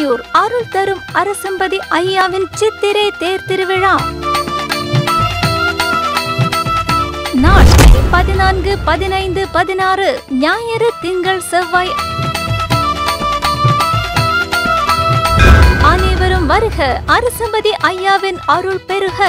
திருக்கடையூர் அருள் தரும் அரசம்பதி ஐயாவின் சித்திரை தேர் திருவிழா நாள் பதினான்கு பதினைந்து பதினாறு ஞாயிறு திங்கள் செவ்வாய் அனைவரும் வருக அரசம்பதி ஐயாவின் அருள் பெருக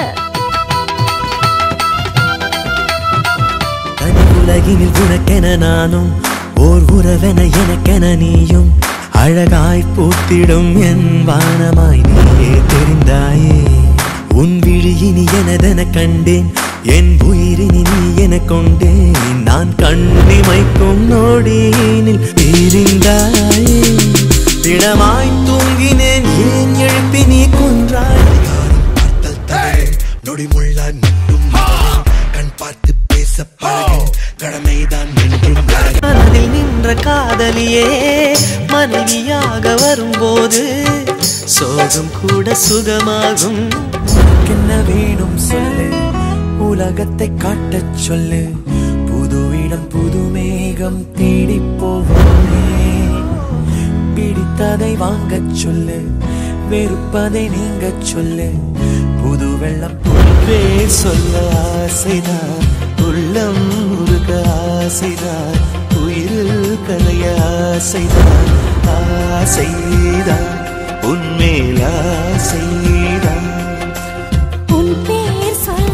தனி உலகினில் உனக்கென நானும் ஓர் உறவென எனக்கென நீயும் அழகாய் பூத்திடும் என் வானமாய் நீயே தெரிந்தாயே உன் விழியினி எனதென கண்டேன் என் உயிரினி நீ என கொண்டேன் நான் கண்ணிமைக்கும் நொடியினில் பிரிந்தாயே திடமாய் தூங்கினேன் ஏன் எழுப்பி நீ கொன்றாய் நொடிமுள்ள நட்டும் கண் பார்த்து பேச பழகு கடமைதான் என்றும் மனதில் நின்ற காதலியே மனைவியாக வரும்போது சோகம் கூட சுகமாகும் என்ன வேணும் சொல்லு உலகத்தை காட்டச் சொல்லு புது இடம் புது மேகம் தேடி போவோமே பிடித்ததை வாங்கச் சொல்லு வெறுப்பதை நீங்கச் சொல்லு புது வெள்ளம் புல்வே சொல்ல ஆசைதான் உள்ளம் முருக ஆசைதான் உயிரில் கலைய ஆசைதான் ஆசைதான் உன்மேல் ஆசைதான் உன் பேர் சொல்ல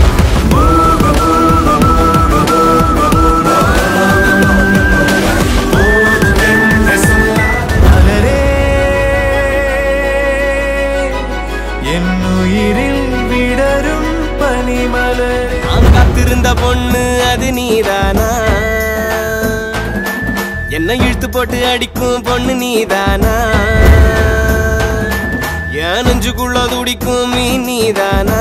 மலரே என் உயிரில் விடரும் பனிமலரே நான் காத்திருந்த பொண்ணு அது நீதானா என்ன இழுத்து போட்டு அடிக்கும் பொண்ணு நீதானா என் நெஞ்சுக்குள்ள துடிக்கும் மீன் நீதானா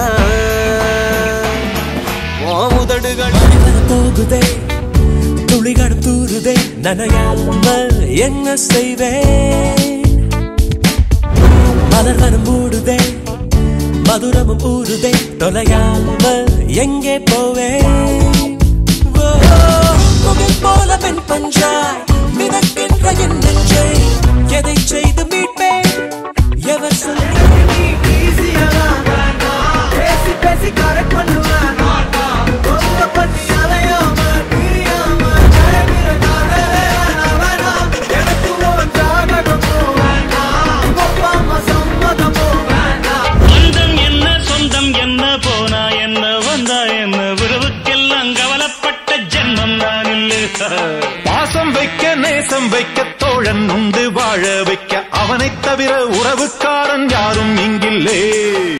உன் உதடுகள் போகுதே துளிகள் தூருதே நனையாமல் என்ன செய்வேன் மலர்களும் மூடுதே மதுரமும் ஊறுதே தொலையாமல் எங்கே போவேன் ஓ, முகில் போல பெண் பஞ்சாய் மிதக்கின்ற என் நெஞ்சை எதை செய்து மீட்பேன் எவர் சொல்லி பந்தம் என்ன சொந்தம் என்ன போனா என்ன வந்தா என்ன உறவுக்கெல்லாம் கவலைப்பட்ட ஜென்மம் நான் இல்லை பாசம் வைக்க நேசம் வைக்க தோழன் உண்டு வாழ வைக்க அவனைத் தவிர உறவுக்காரன் யாரும் இங்கில்லே